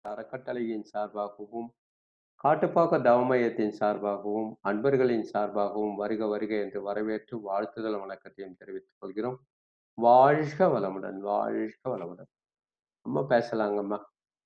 அறக்கட்டளையின் சார்பாகவும், காட்டுப்பாக்க தவமையத்தின் சார்பாகவும், அன்பர்களின் சார்பாகவும் வருக வருக என்று வரவேற்று வாழ்த்துதல் வணக்கத்தையும் தெரிவித்துக் கொள்கிறோம். வாழ்க வளமுடன், வாழ்க வளமுடன். அம்மா பேசலாங்கம்மா.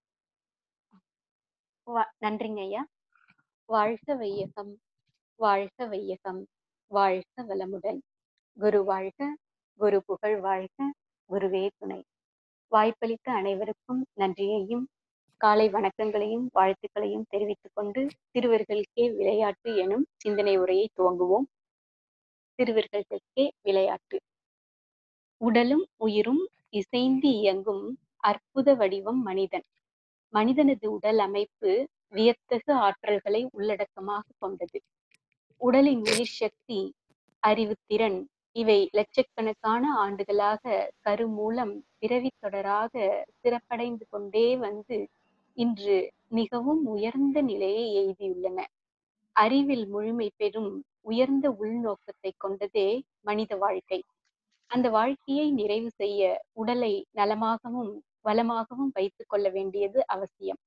வ நன்றிங்க ஐயா. வாழ்க வையகம், வாழ்க வையகம், வாழ்க வளமுடன். குரு வாழ்க, குரு புகழ் வாழ்க, குருவே துணை. வாய்ப்பளித்த அனைவருக்கும் நன்றியையும், காலை வணக்கங்களையும், வாழ்த்துக்களையும் தெரிவித்துக் கொண்டு, சிறுவர்களுக்கே விளையாட்டு எனும் சிந்தனை உரையை துவங்குவோம். சிறுவர்களுக்கே விளையாட்டு. உடலும் உயிரும் இசைந்து இயங்கும் அற்புத வடிவம் மனிதன். மனிதனது உடல் அமைப்பு வியத்தகு ஆற்றல்களை உள்ளடக்கமாகக் கொண்டது. உடலின் உயிர் சக்தி, அறிவுத்திறன் இவை லட்சக்கணக்கான ஆண்டுகளாக கருமூலம் பிறவித் தொடராக சிறப்படைந்து கொண்டே வந்து, இன்று மிகவும் உயர்ந்த நிலையை எய்தியுள்ளன. அறிவில் முழுமை பெறும் உயர்ந்த உள்நோக்கத்தைக் கொண்டதே மனித வாழ்க்கை. அந்த வாழ்க்கையை நிறைவு செய்ய உடலை நலமாகவும், வளமாகவும் வைத்துக் கொள்ள வேண்டியது அவசியம்.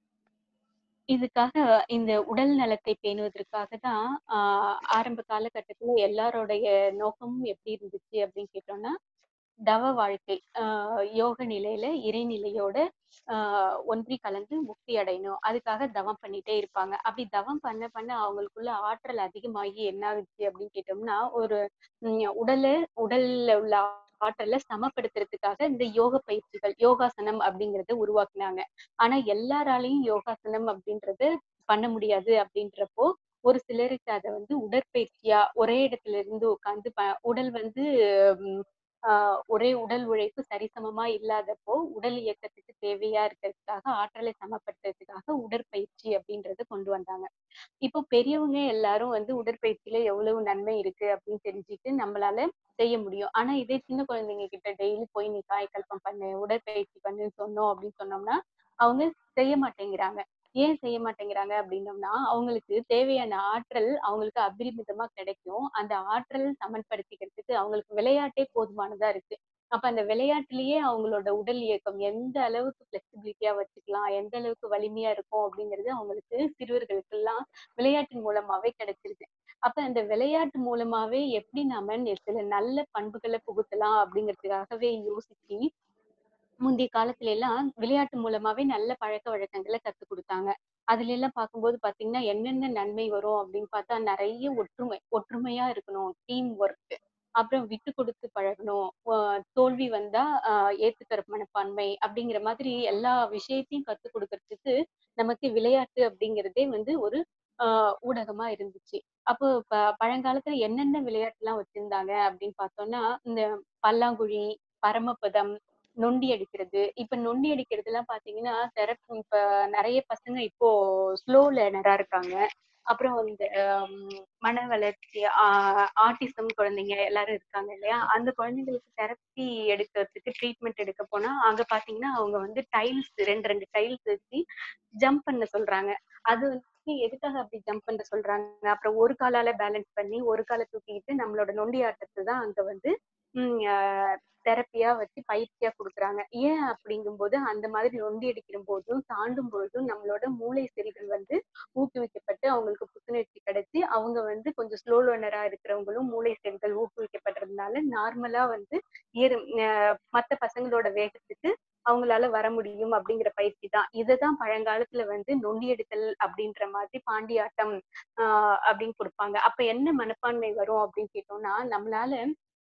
இதுக்காக இந்த உடல் நலத்தை பேணுவதற்காக தான் ஆ ஆரம்ப காலகட்டத்துல எல்லாருடைய நோக்கமும் எப்படி இருந்துச்சு அப்படின்னு கேட்டோம்னா, தவ வாழ்க்கை. ஆ யோக நிலையில இறைநிலையோட ஆ ஒன்றி கலந்து முக்தி அடையணும். அதுக்காக தவம் பண்ணிட்டே இருப்பாங்க. அப்படி தவம் பண்ண பண்ண அவங்களுக்குள்ள ஆற்றல் அதிகமாகி என்ன ஆகுச்சு அப்படின்னு கேட்டோம்னா, ஒரு ம் உடல உடல்ல உள்ள ஆற்றல சமப்படுத்துறதுக்காக இந்த யோக பயிற்சிகள், யோகாசனம் அப்படிங்கிறத உருவாக்குனாங்க. ஆனா எல்லாராலயும் யோகாசனம் அப்படின்றது பண்ண முடியாது அப்படின்றப்போ, ஒரு சிலருக்கு அத வந்து உடற்பயிற்சியா ஒரே இடத்துல இருந்து உட்கார்ந்து ப உடல் வந்து ம் ஆ ஒரே உடல் உழைப்பு சரிசமமா இல்லாதப்போ, உடல் இயக்கத்துக்கு தேவையா இருக்கிறதுக்காக, ஆற்றலை சமப்படுத்துறதுக்காக உடற்பயிற்சி அப்படின்றத கொண்டு வந்தாங்க. இப்போ பெரியவங்க எல்லாரும் வந்து உடற்பயிற்சியில எவ்வளவு நன்மை இருக்கு அப்படின்னு தெரிஞ்சுட்டு நம்மளால செய்ய முடியும். ஆனா இதே சின்ன குழந்தைங்க கிட்ட டெய்லி போய் நீ காயகல்பம் பண்ணு, உடற்பயிற்சி பண்ணுன்னு சொன்னோம் அப்படின்னு சொன்னோம்னா, அவங்க செய்ய மாட்டேங்கிறாங்க. ஏன் செய்ய மாட்டேங்கிறாங்க அப்படின்னோம்னா, அவங்களுக்கு தேவையான ஆற்றல் அவங்களுக்கு அபரிமிதமா கிடைக்கும். அந்த ஆற்றல் சமன்படுத்திக்கிறதுக்கு அவங்களுக்கு விளையாட்டே போதுமானதா இருக்கு. அப்ப அந்த விளையாட்டுலயே அவங்களோட உடல் இயக்கம் எந்த அளவுக்கு ஃப்ளெக்சிபிலிட்டியா வச்சுக்கலாம், எந்த அளவுக்கு வலிமையா இருக்கும் அப்படிங்கிறது அவங்களுக்கு சிறுவர்களுக்கெல்லாம் விளையாட்டின் மூலமாவே கிடைச்சிருது. அப்ப அந்த விளையாட்டு மூலமாவே எப்படி நாம சில நல்ல பண்புகள புகுத்தலாம் அப்படிங்கிறதுக்காகவே யோசிச்சு, முந்தைய காலத்துல எல்லாம் விளையாட்டு மூலமாவே நல்ல பழக்கவழக்கங்கள கத்துக் குடுத்தாங்க. அதுல எல்லாம் பார்க்கும்போது பார்த்தீங்கன்னா, என்னென்ன நன்மை வரும் அப்படின்னு பார்த்தா, நெறைய ஒற்றுமை ஒற்றுமையா இருக்கணும், டீம் ஒர்க். அப்புறம் விட்டு கொடுத்து பழகணும். அ தோல்வி வந்தா அ ஏத்துக்கிற மனப்பான்மை அப்படிங்கிற மாதிரி எல்லா விஷயத்தையும் கத்துக் குடுக்கறதுக்கு, நமக்கு விளையாட்டு அப்படிங்கிறதே வந்து ஒரு ஆ ஊடகமா இருந்துச்சு. அப்போ ப பழங்காலத்துல என்னென்ன விளையாட்டுலாம் வச்சிருந்தாங்க அப்படின்னு பார்த்தோம்னா, இந்த பல்லாங்குழி, பரமபதம், நொண்டி அடிக்கிறது. இப்ப நொண்டி அடிக்கிறதுலாம் பார்த்தீங்கன்னா, சிறப் இப்ப நெறைய பசங்க இப்போ ஸ்லோ லேர்னரா இருக்காங்க. அப்புறம் இந்த ம் மன வளர்ச்சி, ஆ ஆட்டிசம் குழந்தைங்க எல்லாரும் இருக்காங்க இல்லையா? அந்த குழந்தைங்களுக்கு தெரப்பி எடுக்கிறதுக்கு ட்ரீட்மெண்ட் எடுக்க போனா, அங்க பார்த்தீங்கன்னா, அவங்க வந்து டைல்ஸ் 2, 2 டைல்ஸ் வச்சு ஜம்ப் பண்ண சொல்றாங்க. அது வந்து எதுக்காக அப்படி ஜம்ப் பண்ண சொல்றாங்க? அப்புறம் ஒரு காலால பேலன்ஸ் பண்ணி, ஒரு கால தூக்கிக்கிட்டு நம்மளோட நொண்டி ஆட்டத்த தான் அங்க வந்து ம் அ தெரப்பியா வச்சு பயிற்சியா குடுக்குறாங்க. ஏன் அப்படிங்கும்போது, அந்த மாதிரி நொண்டி அடிக்கிறம்போதும், தாண்டும் பொழுதும் நம்மளோட மூளை செல்கள் வந்து ஊக்குவிக்கப்பட்டு, அவங்களுக்கு புத்துணர்ச்சி கிடைச்சு, அவங்க வந்து கொஞ்சம் ஸ்லோ லேர்னரா இருக்கிறவங்களும் மூளை செல்கள் ஊக்குவிக்கப்படுறதுனால, நார்மலா வந்து ஏறு அ மத்த பசங்களோட வேகத்துக்கு அவங்களால வர முடியும் அப்படிங்கிற பயிற்சி தான். இததான் பழங்காலத்துல வந்து நொண்டி எடுத்தல் அப்படின்ற மாதிரி பாண்டியாட்டம் ஆ அப்படின்னு குடுப்பாங்க. அப்ப என்ன மனப்பான்மை வரும் அப்படின்னு கேட்டோம்னா, நம்மளால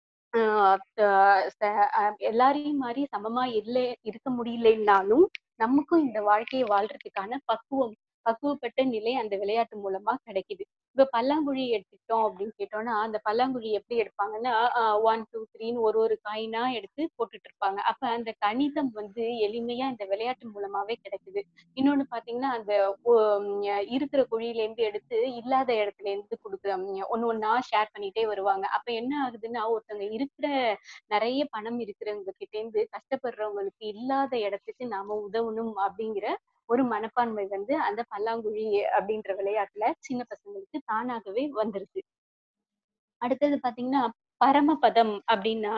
ஆ த ச அ எல்லாரையும் மாரி சமமா இல்ல இருக்க முடியலைன்னாலும், நமக்கும் இந்த வாழ்க்கைய வாழ்றதுக்கான பக்குவம் பக்குவப்பட்ட நிலை அந்த விளையாட்டு மூலமா கிடைக்குது. இப்ப பல்லாங்குழி எடுத்துக்கிட்டோம் அப்படின்னு கேட்டோம்னா, அந்த பல்லாங்குழி எப்படி எடுப்பாங்கன்னா, அ 1, 2, 3ன்னு ஒரு ஒரு காயினா எடுத்து போட்டுட்டு இருப்பாங்க. அப்ப அந்த கணிதம் வந்து எளிமையா இந்த விளையாட்டு மூலமாவே கிடைக்குது. இன்னொன்னு பார்த்தீங்கன்னா, அந்த ஒ ம் இருக்கிற குழியிலேருந்து எடுத்து இல்லாத இடத்துல இருந்து குடுக்குற ஒண்ணு ஒண்ணா ஷேர் பண்ணிட்டே வருவாங்க. அப்ப என்ன ஆகுதுன்னா, ஒருத்தவங்க இருக்கிற நெறைய பணம் இருக்கிறவங்க கிட்டேருந்து கஷ்டப்படுறவங்களுக்கு இல்லாத இடத்துக்கு நாம உதவணும் அப்படிங்கிற ஒரு மனப்பான்மை வந்து அந்த பல்லாங்குழி அப்படின்ற விளையாட்டுல சின்ன பசங்களுக்கு தானாகவே வந்துருது. அடுத்தது பார்த்தீங்கன்னா, பரமபதம் அப்படின்னா,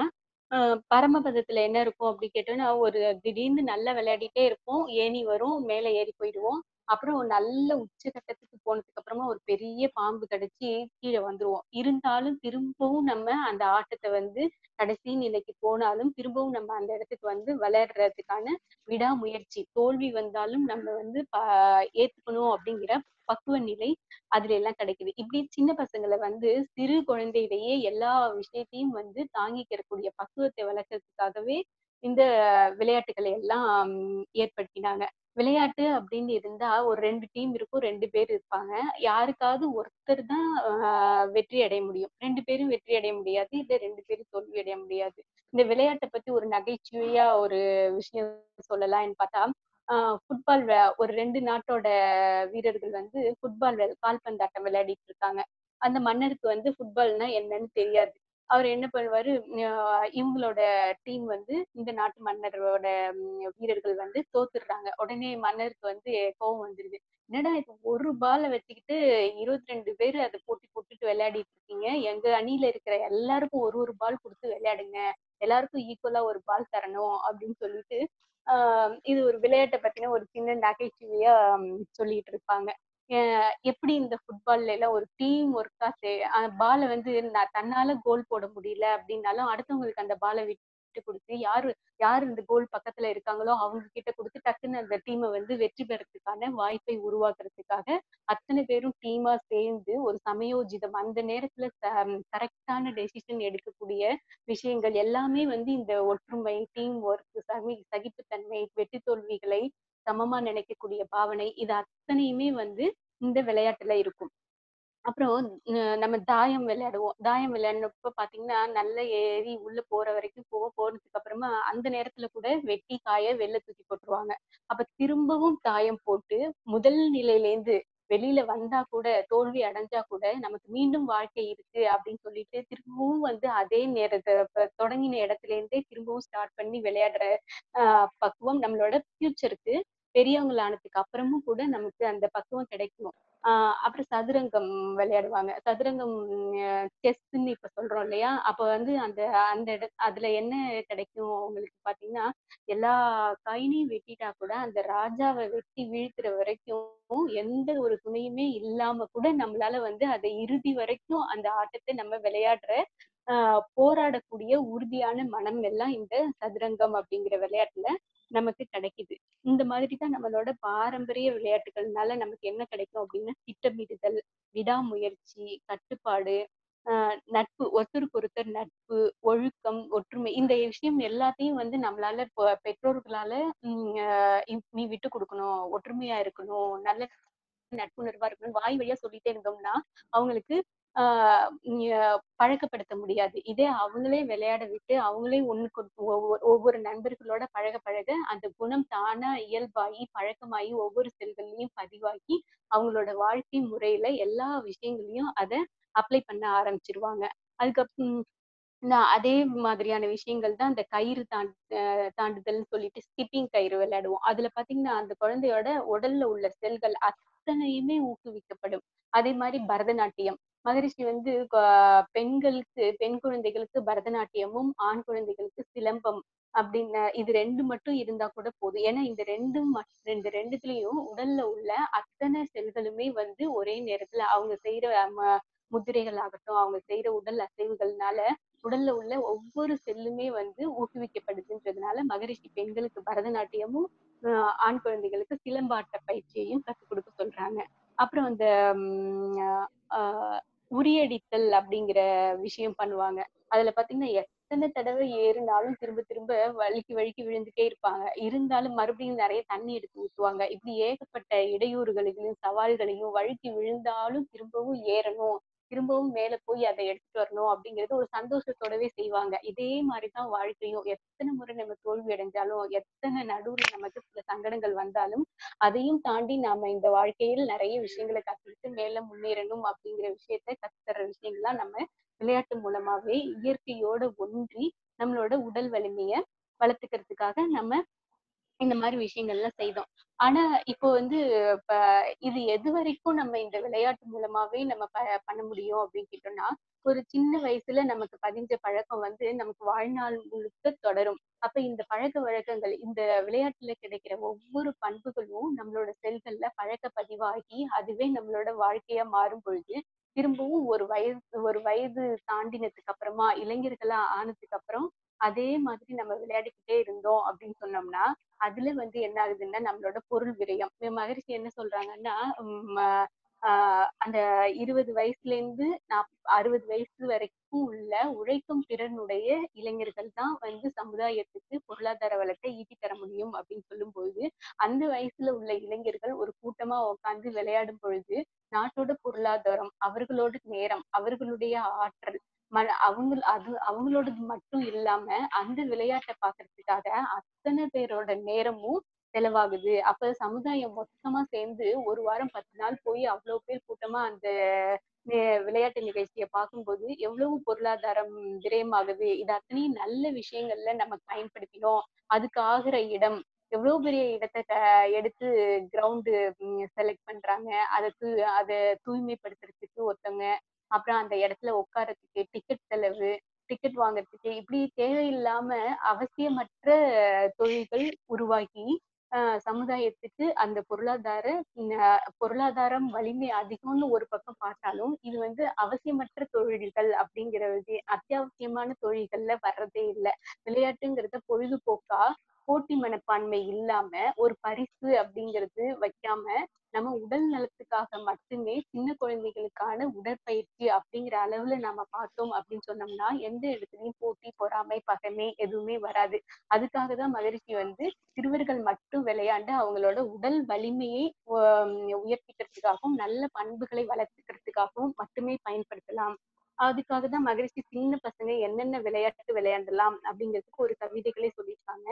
அஹ் பரமபதத்துல என்ன இருக்கும் அப்படி கேட்டோம்னா ஒரு திடீர்னு நல்லா விளையாடிட்டே இருப்போம் ஏணி வரும் மேல ஏறி போயிடுவோம் அப்புறம் நல்ல உச்சகட்டத்துக்கு போனதுக்கு அப்புறமா ஒரு பெரிய பாம்பு கடிச்சு கீழே வந்துருவோம் இருந்தாலும் திரும்பவும் நம்ம அந்த ஆட்டத்தை வந்து கடைசி நிலைக்கு போனாலும் திரும்பவும் நம்ம அந்த இடத்துக்கு வந்து விளையாடுறதுக்கான விடாமுயற்சி தோல்வி வந்தாலும் நம்ம வந்து ப ஏத்துக்கணும் அப்படிங்கிற பக்குவ நிலை அதுல எல்லாம் கிடைக்குது இப்படி சின்ன பசங்களை வந்து சிறு குழந்தையிலேயே எல்லா விஷயத்தையும் வந்து தாங்கிக்கிறக்கூடிய பக்குவத்தை வளர்க்கறதுக்காகவே இந்த விளையாட்டுகளை எல்லாம் உம் ஏற்படுத்தினாங்க விளையாட்டு அப்படின்னு இருந்தா ஒரு ரெண்டு டீம் இருக்கும் ரெண்டு பேர் இருப்பாங்க யாருக்காவது ஒருத்தர் தான் ஆஹ் வெற்றி அடைய முடியும் ரெண்டு பேரும் வெற்றி அடைய முடியாது இல்ல ரெண்டு பேரும் தோல்வி அடைய முடியாது இந்த விளையாட்டை பத்தி ஒரு நகைச்சுவையா ஒரு விஷயம் சொல்லலாம்னு பார்த்தா ஆஹ் ஃபுட்பால் ஒரு ரெண்டு நாட்டோட வீரர்கள் வந்து ஃபுட்பால் கால்பந்தாட்டம் விளையாடிட்டு இருக்காங்க அந்த மன்னருக்கு வந்து ஃபுட்பால்னா என்னன்னு தெரியாது அவர் என்ன பண்ணுவாரு ஆஹ் இவங்களோட டீம் வந்து இந்த நாட்டு மன்னரோட உம் வீரர்கள் வந்து தோத்துடுறாங்க உடனே மன்னருக்கு வந்து கோவம் வந்துருது என்னடா இது ஒரு பாலை வச்சுக்கிட்டு இருபத்தி ரெண்டு பேர் அதை போட்டி போட்டுட்டு விளையாடிட்டு இருக்கீங்க எங்க அணியில இருக்கிற எல்லாருக்கும் ஒரு ஒரு பால் கொடுத்து விளையாடுங்க எல்லாருக்கும் ஈக்குவலா ஒரு பால் தரணும் அப்படின்னு சொல்லிட்டு ஆஹ் இது ஒரு விளையாட்டை பத்தின ஒரு சின்ன நகைச்சுவையா உம் சொல்லிட்டு இருப்பாங்க அஹ் எப்படி இந்த ஃபுட்பால்ல எல்லாம் ஒரு டீம் ஒர்க்கா பாலை வந்து ந- தன்னால கோல் போட முடியல அப்படின்னாலும் அடுத்தவங்களுக்கு அந்த பாலை விட்டு கொடுத்து யாரு யார் இந்த கோல் பக்கத்துல இருக்காங்களோ அவங்க கிட்ட கொடுத்து டக்குன்னு அந்த டீமை வந்து வெற்றி பெறத்துக்கான வாய்ப்பை உருவாக்குறதுக்காக அத்தனை பேரும் டீமா சேர்ந்து ஒரு சமயோஜிதம் அந்த நேரத்துல கரெக்டான டெசிஷன் எடுக்கக்கூடிய விஷயங்கள் எல்லாமே வந்து இந்த ஒற்றுமை டீம் ஒர்க் சமி சகிப்புத்தன்மை வெற்றி தோல்விகளை சமமா நினைக்கக்கூடிய பாவனை இது அத்தனையுமே வந்து இந்த விளையாட்டுல இருக்கும் அப்புறம் அஹ் நம்ம தாயம் விளையாடுவோம் தாயம் விளையாடினப்ப பாத்தீங்கன்னா நல்ல ஏறி உள்ள போற வரைக்கும் போக போனதுக்கு அப்புறமா அந்த நேரத்துல கூட வெட்டி காய வெளில தூக்கி போட்டுருவாங்க அப்ப திரும்பவும் தாயம் போட்டு முதல் நிலையில இருந்து வெளியில வந்தா கூட தோல்வி அடைஞ்சா கூட நமக்கு மீண்டும் வாழ்க்கை இருக்கு அப்படின்னு சொல்லிட்டு திரும்பவும் வந்து அதே நேரத்தை இப்ப தொடங்கின இடத்துல இருந்தே திரும்பவும் ஸ்டார்ட் பண்ணி விளையாடுற ஆஹ் பக்குவம் நம்மளோட ஃபியூச்சருக்கு பெரியவங்களானதுக்கு அப்புறமும் கூட நமக்கு அந்த பக்குவம் கிடைக்கும் ஆஹ் அப்புறம் சதுரங்கம் விளையாடுவாங்க சதுரங்கம் செஸ்ன்னு இப்ப சொல்றோம் இல்லையா அப்ப வந்து அந்த அந்த இட அதுல என்ன கிடைக்கும் உங்களுக்கு பாத்தீங்கன்னா எல்லா காயினையும் வெட்டிட்டா கூட அந்த ராஜாவை வெட்டி வீழ்த்துற வரைக்கும் எந்த ஒரு துணையுமே இல்லாம கூட நம்மளால வந்து அதை இறுதி வரைக்கும் அந்த ஆட்டத்தை நம்ம விளையாடுற ஆஹ் போராடக்கூடிய உறுதியான மனம் எல்லாம் இந்த சதுரங்கம் அப்படிங்கிற விளையாட்டுல நமக்கு கிடைக்குது இந்த மாதிரி தான் நம்மளோட பாரம்பரிய விளையாட்டுகள்னால நமக்கு என்ன கிடைக்கும் அப்படின்னா திட்டமிடுதல் விடாமுயற்சி கட்டுப்பாடு ஆஹ் நட்பு ஒருத்தருக்கு ஒருத்தர் நட்பு ஒழுக்கம் ஒற்றுமை இந்த விஷயம் எல்லாத்தையும் வந்து நம்மளால இப்போ பெற்றோர்களால உம் ஆஹ் இ- நீ விட்டு கொடுக்கணும் ஒற்றுமையா இருக்கணும் நல்ல நட்புணர்வா இருக்கணும் வாய் வழியா சொல்லிட்டே இருந்தோம்னா அவங்களுக்கு ஆஹ் உம் ஆஹ் பழக்கப்படுத்த முடியாது இதே அவங்களே விளையாட விட்டு அவங்களே ஒண்ணுக்கு ஒவ்வொரு ஒவ்வொரு நண்பர்களோட பழக பழக அந்த குணம் தானா இயல்பாகி பழக்கமாகி ஒவ்வொரு செல்கள்லயும் பதிவாகி அவங்களோட வாழ்க்கை முறையில எல்லா விஷயங்களையும் அதை அப்ளை பண்ண ஆரம்பிச்சிருவாங்க அதுக்கப்புறம் நான் அதே மாதிரியான விஷயங்கள் தான் இந்த கயிறு தாண்டு அஹ் தாண்டுதல்னு சொல்லிட்டு ஸ்கிப்பிங் கயிறு விளையாடுவோம் அதுல பாத்தீங்கன்னா அந்த குழந்தையோட உடல்ல உள்ள செல்கள் அத்தனையுமே ஊக்குவிக்கப்படும் அதே மாதிரி பரதநாட்டியம் மகரிஷி வந்து க- பெண்களுக்கு பெண் குழந்தைகளுக்கு பரதநாட்டியமும் ஆண் குழந்தைகளுக்கு சிலம்பம் அப்படின்னு இது ரெண்டு மட்டும் இருந்தா கூட போதும் ஏன்னா இந்த ரெண்டும் மட்- ரெண்டு ரெண்டுத்துலயும் உடல்ல உள்ள அத்தனை செல்களுமே வந்து ஒரே நேரத்துல அவங்க செய்யற ம- முத்திரைகள் ஆகட்டும் அவங்க செய்யற உடல் அசைவுகள்னால உடல்ல உள்ள ஒவ்வொரு செல்லுமே வந்து ஊக்குவிக்கப்படுதுன்றதுனால மகரிஷி பெண்களுக்கு பரதநாட்டியமும் ஆஹ் ஆண் குழந்தைகளுக்கு சிலம்பாட்ட பயிற்சியையும் கத்துக் கொடுக்க சொல்றாங்க அப்புறம் அந்த உம் ஆஹ் உரியடித்தல் அப்படிங்கிற விஷயம் பண்ணுவாங்க அதுல பாத்தீங்கன்னா எத்தனை தடவை ஏறினாலும் திரும்ப திரும்ப வழுக்கி வழுக்கி விழுந்துட்டே இருப்பாங்க இருந்தாலும் மறுபடியும் நிறைய தண்ணி எடுத்து ஊத்துவாங்க இப்படி ஏகப்பட்ட இடையூறுகளையும் சவால்களையும் வழுக்கி விழுந்தாலும் திரும்பவும் ஏறணும் திரும்பவும் மேல போய் அதை எடுத்துட்டு வரணும் அப்படிங்கிறது ஒரு சந்தோஷத்தோடவே செய்வாங்க இதே மாதிரிதான் வாழ்க்கையும் எத்தனை முறை நம்ம தோல்வி அடைஞ்சாலும் எத்தனை நடுவுல நமக்கு சில சங்கடங்கள் வந்தாலும் அதையும் தாண்டி நாம இந்த வாழ்க்கையில் நிறைய விஷயங்களை கத்துக்கிட்டு மேல முன்னேறணும் அப்படிங்கிற விஷயத்த கத்துத்தர விஷயங்கள்லாம் நம்ம விளையாட்டு மூலமாவே இயற்கையோட ஒன்றி நம்மளோட உடல் வலிமைய வளர்த்துக்கிறதுக்காக நம்ம இந்த மாதிரி விஷயங்கள்லாம் செய்தோம் ஆனா இப்போ வந்து இப்ப இது எது வரைக்கும் நம்ம இந்த விளையாட்டு மூலமாவே நம்ம ப- பண்ண முடியும் அப்படின்னு கேட்டோம்னா ஒரு சின்ன வயசுல நமக்கு பதிஞ்ச பழக்கம் வந்து நமக்கு வாழ்நாள் முழுக்க தொடரும். அப்ப இந்த பழக்க வழக்கங்கள், இந்த விளையாட்டுல கிடைக்கிற ஒவ்வொரு பண்புகளும் நம்மளோட செல்கள்ல பழக்க பதிவாகி, அதுவே நம்மளோட வாழ்க்கையா மாறும் பொழுது, திரும்பவும் ஒரு வயது ஒரு வயது தாண்டினதுக்கு அப்புறமா, இளைஞர்களா ஆனதுக்கு அப்புறம், அதே மாதிரி நம்ம விளையாடிக்கிட்டே இருந்தோம் அப்படின்னு சொன்னோம்னா, அதுல வந்து என்ன ஆகுதுன்னா, நம்மளோட பொருள் விரயம். மகரிஷி என்ன சொல்றாங்கன்னா, ம் ஆ அந்த 20 வயசுலேருந்து நாப் 60 வயசு வரைக்கும் உள்ள உழைக்கும் திறனுடைய இளைஞர்கள் தான் வந்து சமுதாயத்துக்கு பொருளாதார வளத்தை ஈட்டித் தர முடியும் அப்படின்னு சொல்லும்போது, அந்த வயசுல உள்ள இளைஞர்கள் ஒரு கூட்டமா உட்கார்ந்து விளையாடும் பொழுது, நாட்டோட பொருளாதாரம், அவர்களோட நேரம், அவர்களுடைய ஆற்றல், ம அவங்க அது அவங்களோடது மட்டும் இல்லாம, அந்த விளையாட்ட பார்க்கறதுக்காக அத்தன பேரோட நேரமும் செலவாகுது. அப்ப சமுதாயம் மொத்தமா சேர்ந்து 1 வாரம் 10 நாள் போய் அவ்ளோ பேர் கூட்டமா அந்த வி விளையாட்டு நிகழ்ச்சிய பார்க்கும்போது, எவ்வளவு பொருளாதாரம் விரயமாகுது. இது அத்தனையும் நல்ல விஷயங்கள்ல நம்ம பயன்படுத்தினோம். அதுக்கு ஆகுற இடம், எவ்வளோ பெரிய இடத்த க எடுத்து கிரவுண்டு ம் செலக்ட் பண்றாங்க. அத து அத தூய்மைப்படுத்துறதுக்கு ஒருத்தவங்க, அப்புறம் அந்த இடத்துல உட்கார்றதுக்கு டிக்கெட் செலவு, டிக்கெட் வாங்குறதுக்கு, இப்படி தேவையில்லாம அவசியமற்ற தொழில்கள் உருவாகி, அ சமுதாயத்துக்கு அந்த பொருளாதார ந பொருளாதாரம் வலிமை அதிகம்னு ஒரு பக்கம் பார்த்தாலும், இது வந்து அவசியமற்ற தொழில்கள் அப்படிங்கிறது அத்தியாவசியமான தொழில்கள்ல வர்றதே இல்ல. விளையாட்டுங்கிறத பொழுதுபோக்கா, போட்டி மனப்பான்மை இல்லாம, ஒரு பரிசு அப்படிங்கிறது வைக்காம, நம்ம உடல் நலத்துக்காக மட்டுமே சின்ன குழந்தைகளுக்கான உடற்பயிற்சி அப்படிங்கிற அளவுல நாம பார்த்தோம் அப்படின்னு சொன்னோம்னா, எந்த இடத்துலயும் போட்டி, பொறாமை, பகைமை எதுவுமே வராது. அதுக்காக தான் மகரிஷி வந்து சிறுவர்கள் மட்டும் விளையாண்டு அவங்களோட உடல் வலிமையை ஒ உயர்த்திக்கிறதுக்காகவும், நல்ல பண்புகளை வளர்த்துக்கிறதுக்காகவும் மட்டுமே பயன்படுத்தலாம். அதுக்காக தான் மகரிஷி சின்ன பசங்க என்னென்ன விளையாட்டு விளையாண்டலாம் அப்படிங்கிறதுக்கு ஒரு கவிதைகளே சொல்லியிருக்காங்க.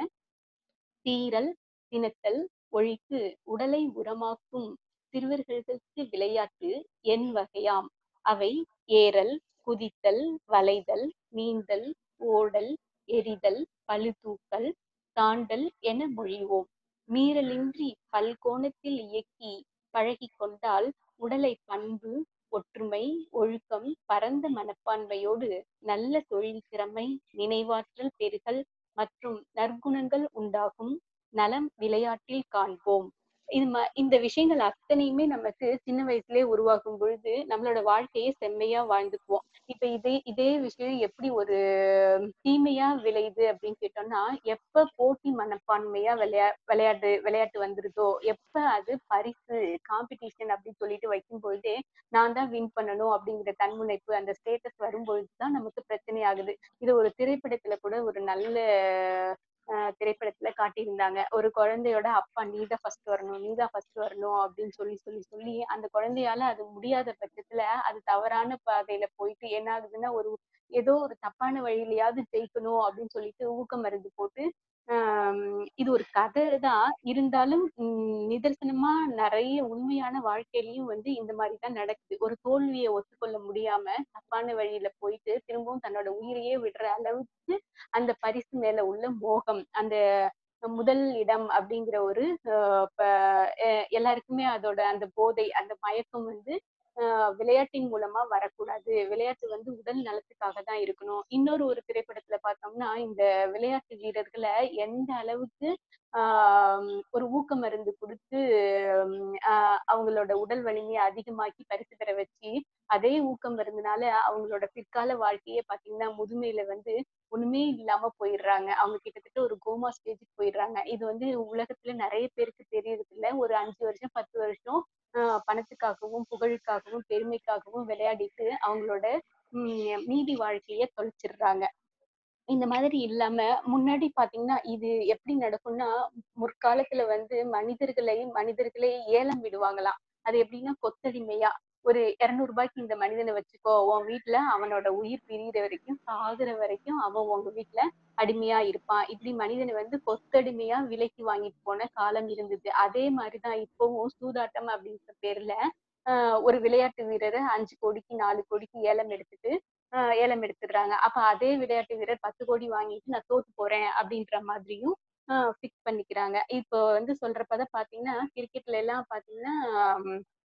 "சீறல், சினத்தல், ஒழித்து உடலை உரமாக்கும் சிறுவர்களுக்கு விளையாட்டு எண் வகையாம். அவை ஏறல், குதித்தல், வளைதல், நீந்தல், ஓடல், எறிதல், பளு தூக்கல், தாண்டல் என மொழிவோம். மீறலின்றி பல்கோணத்தில் இயக்கிப் பழகிக் கொண்டால், உடலை பண்பு, ஒற்றுமை, ஒழுக்கம், பரந்த மனப்பான்மையோடு நல்ல தொழில் திறமை, நினைவாற்றல் பெறுதல் மற்றும் நற்குணங்கள் உண்டாகும் நலம் விளையாட்டில் காண்போம்." இது ம இந்த விஷயங்கள் அத்தனையுமே நமக்கு சின்ன வயசுலயே உருவாகும் பொழுது, நம்மளோட வாழ்க்கைய செம்மையா வாழ்ந்துக்குவோம். இப்ப இதே இதே விஷயம் எப்படி ஒரு தீமையா விளையுது அப்படின்னு கேட்டோம்னா, எப்ப போட்டி மனப்பான்மையா விளையா விளையாட்டு விளையாட்டு வந்துருதோ, எப்ப அது பரிசு, காம்படிஷன் அப்படின்னு சொல்லிட்டு வைக்கும் பொழுதே, நான் தான் வின் பண்ணணும் அப்படிங்கிற தன்முனைப்பு, அந்த ஸ்டேட்டஸ் வரும்பொழுது தான் நமக்கு பிரச்சனை ஆகுது. இது ஒரு திரைப்படத்துல கூட ஒரு நல்ல அ திரைப்படத்துல காட்டியிருந்தாங்க. ஒரு குழந்தையோட அப்பா "நீ தான் ஃபர்ஸ்ட் வரணும், நீ தான் ஃபர்ஸ்ட் வரணும்" அப்படின்னு சொல்லி சொல்லி சொல்லி, அந்த குழந்தையால அது முடியாத பட்சத்துல, அது தவறான பாதையில போயிட்டு என்ன ஆகுதுன்னா, ஒரு ஏதோ ஒரு தப்பான வழியிலயாவது ஜெயிக்கணும் அப்படின்னு சொல்லிட்டு ஊக்க மருந்து போட்டு, அம் இது ஒரு கதை தான். இருந்தாலும் ம் நிதர்சனமா நெறைய உண்மையான வாழ்க்கையிலயும் வந்து இந்த மாரி தான் நடக்குது. ஒரு தோல்விய ஒத்துக்கொள்ள முடியாம, தப்பான வழியில போயிட்டு, திரும்பவும் தன்னோட உயிரையே விடுற அளவுக்கு அந்த பரிசு மேல உள்ள மோகம், அந்த முதல் இடம் அப்படிங்கிற ஒரு அ ப எ எல்லாருக்குமே அதோட அந்த போதை, அந்த மயக்கம் வந்து அ விளையாட்டின் மூலமா வரக்கூடாது. விளையாட்டு வந்து உடல் நலத்துக்காக தான் இருக்கணும். இன்னொரு ஒரு திரைப்படத்துல பார்த்தோம்னா, இந்த விளையாட்டு வீரர்கள எந்த அளவுக்கு ஆ ஒரு ஊக்க மருந்து குடுத்து அ அவங்களோட உடல் வலிமைய அதிகமாக்கி பரிசு பெற வச்சு, அதே ஊக்க மருந்துனால அவங்களோட பிற்கால வாழ்க்கையே பார்த்தீங்கன்னா, முதுமையில வந்து ஒண்ணுமே இல்லாம போயிடுறாங்க. அவங்க கிட்டத்தட்ட ஒரு கோமா ஸ்டேஜ்க்கு போயிடுறாங்க. இது வந்து உலகத்துல நெறைய பேருக்கு தெரியறதில்ல. ஒரு 5 வருஷம், 10 வருஷம் அ பணத்துக்காகவும், புகழுக்காகவும், பெருமைக்காகவும் விளையாடிட்டு அவங்களோட ம் மீதி வாழ்க்கைய தொலைச்சிடுறாங்க. இந்த மாதிரி இல்லாம, முன்னாடி பார்த்தீங்கன்னா, இது எப்படி நடக்கும்னா, முற்காலத்துல வந்து மனிதர்களை மனிதர்களே ஏலம் விடுவாங்களாம். அது எப்படின்னா கொத்தடிமையா. ஒரு ரூ. 200 இந்த மனிதன வச்சுக்கோ. உன் வீட்ல அவனோட உயிர் பிரியிற வரைக்கும், சாகுற வரைக்கும் அவன் உங்க வீட்ல அடிமையா இருப்பான். இப்படி மனிதன வந்து கொத்தடிமையா விலைக்கு வாங்கிட்டு போன காலம் இருந்தது. அதே மாரி தான் இப்பவும் சூதாட்டம் அப்படின்ற பேர்ல, அ ஒரு விளையாட்டு வீரர 5,00,00,000க்கு 4,00,00,000க்கு ஏலம் எடுத்துட்டு, அ ஏலம் எடுத்துடுறாங்க. அப்ப அதே விளையாட்டு வீரர் 10,00,00,000 வாங்கிட்டு நான் தோத்து போறேன் அப்படின்ற மாதிரியும் அ ஃபிக்ஸ் பண்ணிக்கிறாங்க. இப்போ வந்து சொல்றப்ப தான் பார்த்தீங்கன்னா, கிரிக்கெட்ல எல்லாம் பார்த்தீங்கன்னா, ம்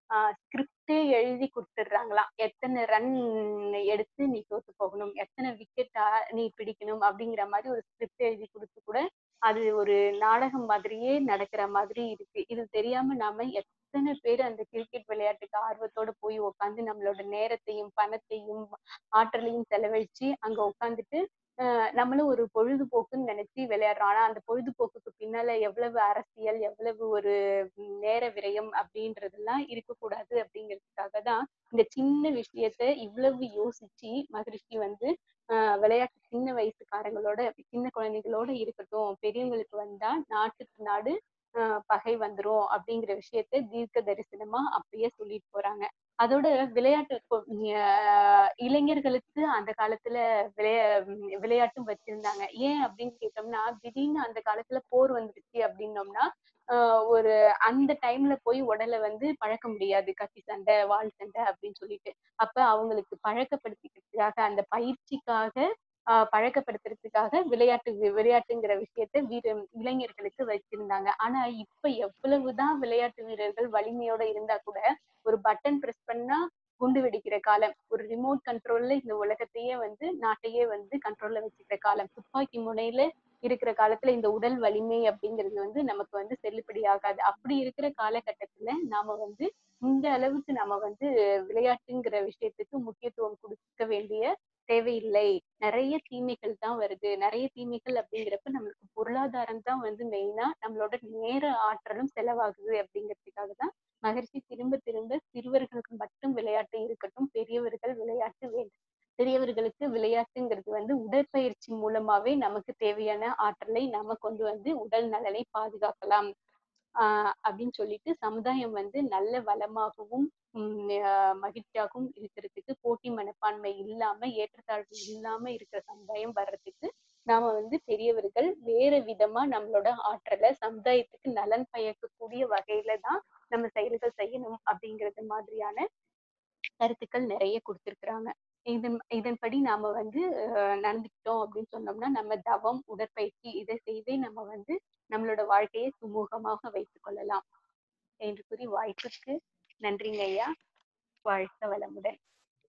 ஸ்கிரிப்டே எழுதி குடுத்துடுறாங்களாம். எத்தன ரன் எடுத்து நீ தோத்து போகணும், எத்தன விக்கெட் ஆ நீ பிடிக்கணும் அப்படிங்கிற மாரி ஒரு ஸ்கிரிப்ட் எழுதி குடுத்து கூட, அது ஒரு நாடகம் மாதிரியே நடக்கிற மாதிரி இருக்கு. இது தெரியாம நாம எத்தன பேரு அந்த கிரிக்கெட் விளையாட்டுக்கு ஆர்வத்தோட போய் உட்கார்ந்து நம்மளோட நேரத்தையும், பணத்தையும், ஆற்றலையும் செலவழிச்சு அங்க உட்கார்ந்துட்டு, அ நம்மளும் ஒரு பொழுதுபோக்குன்னு நெனச்சு விளையாடுறோம். ஆனா அந்த பொழுதுபோக்குக்கு பின்னால எவ்வளவு அரசியல், எவ்வளவு ஒரு ம் நேர விரயம் அப்படின்றதெல்லாம் இருக்கக்கூடாது அப்படிங்கிறதுக்காக தான், இந்த சின்ன விஷயத்த இவ்வளவு யோசிச்சு மகரிஷி வந்து அ விளையாட்டு சின்ன வயசுக்காரங்களோட, சின்ன குழந்தைகளோட இருக்கட்டும். பெரியவங்களுக்கு வந்தா நாட்டுக்கு நாடு அ பகை வந்துரும் அப்படிங்கிற விஷயத்த தீர்க்க தரிசனமா அப்பயே சொல்லிட்டு போறாங்க. அதோட விளையாட்டு இப்போ அ இளைஞர்களுக்கு அந்த காலத்துல விளையா விளையாட்டும் வச்சிருந்தாங்க. ஏன் அப்படின்னு கேட்டோம்னா, திடீர்னு அந்த காலத்துல போர் வந்துருச்சு அப்படின்னோம்னா, அ ஒரு அந்த டைம்ல போய் உடல வந்து பழக்க முடியாது. கத்தி சண்டை, வாள் சண்டை அப்படின்னு சொல்லிட்டு. அப்ப அவங்களுக்கு பழக்கப்படுத்திக்கிறதுக்காக, அந்த பயிற்சிக்காக அ பழக்கப்படுத்துறதுக்காக விளையாட்டு விளையாட்டுங்கிற விஷயத்த வீர இளைஞர்களுக்கு வச்சிருந்தாங்க. ஆனா இப்ப எவ்வளவுதான் விளையாட்டு வீரர்கள் வலிமையோட இருந்தா கூட, ஒரு பட்டன் பிரஸ் பண்ணா குண்டு வெடிக்கிற காலம். ஒரு ரிமோட் கண்ட்ரோல்ல இந்த உலகத்தையே வந்து நாட்டையே வந்து கண்ட்ரோல்ல வச்சுக்கிற காலம். துப்பாக்கி முனையில இருக்கிற காலத்துல இந்த உடல் வலிமை அப்படிங்கிறது வந்து நமக்கு வந்து செல்லுபடி ஆகாது. அப்படி இருக்கிற காலகட்டத்துல நாம வந்து இந்த அளவுக்கு நாம வந்து விளையாட்டுங்கிற விஷயத்துக்கு முக்கியத்துவம் குடுக்க வேண்டிய தேவையில்லை. நெறைய தீமைகள் தான் வருது. நெறைய தீமைகள் அப்படிங்கிறப்ப நம்மளுக்கு பொருளாதாரம் தான் வந்து மெயினா நம்மளோட நேர ஆற்றலும் செலவாகுது அப்படிங்கிறதுக்காக தான் மகரிஷி திரும்ப திரும்ப சிறுவர்களுக்கு மட்டும் விளையாட்டு இருக்கட்டும். பெரியவர்கள் விளையாட்டு வேண்டாம். பெரியவர்களுக்கு விளையாட்டுங்கிறது வந்து உடற்பயிற்சி மூலமாவே நமக்கு தேவையான ஆற்றலை நாம கொண்டு வந்து உடல் நலனை பாதுகாக்கலாம். ஆ அப்படின்னு சொல்லிட்டு சமுதாயம் வந்து நல்ல வளமாகவும், ம் அ மகிழ்ச்சியாகவும் இருக்கிறதுக்கு போட்டி மனப்பான்மை இல்லாம, ஏற்றத்தாழ்வு இல்லாம இருக்கிற சமுதாயம் வர்றதுக்கு, நாம வந்து பெரியவர்கள் வேற விதமா நம்மளோட ஆற்றல சமுதாயத்துக்கு நலன் பயக்கக்கூடிய வகையில தான் நம்ம செயல்கள் செய்யணும் அப்படிங்கிறது மாதிரியான கருத்துக்கள் நெறைய குடுத்திருக்கிறாங்க. இதன் இதன்படி நாம வந்து அ நடந்துக்கிட்டோம் அப்படின்னு சொன்னோம்னா, நம்ம தவம், உடற்பயிற்சி இத செய்தே நம்ம வந்து நம்மளோட வாழ்க்கையை சுமூகமாக வைத்துக் கொள்ளலாம். என்று கூறி வாய்ப்புக்கு நன்றிங்க ஐயா. வாழ்க வளமுடன்.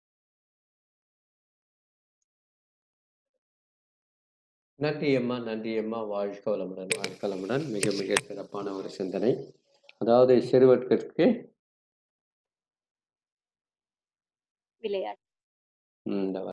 நன்றி அம்மா, நன்றி அம்மா. வாழ்க வளமுடன், வாழ்க வளமுடன். மிக மிக சிறப்பான ஒரு சிந்தனை. அதாவது சிறுவர்கட்கு விளையாட்டு. ம். இந்த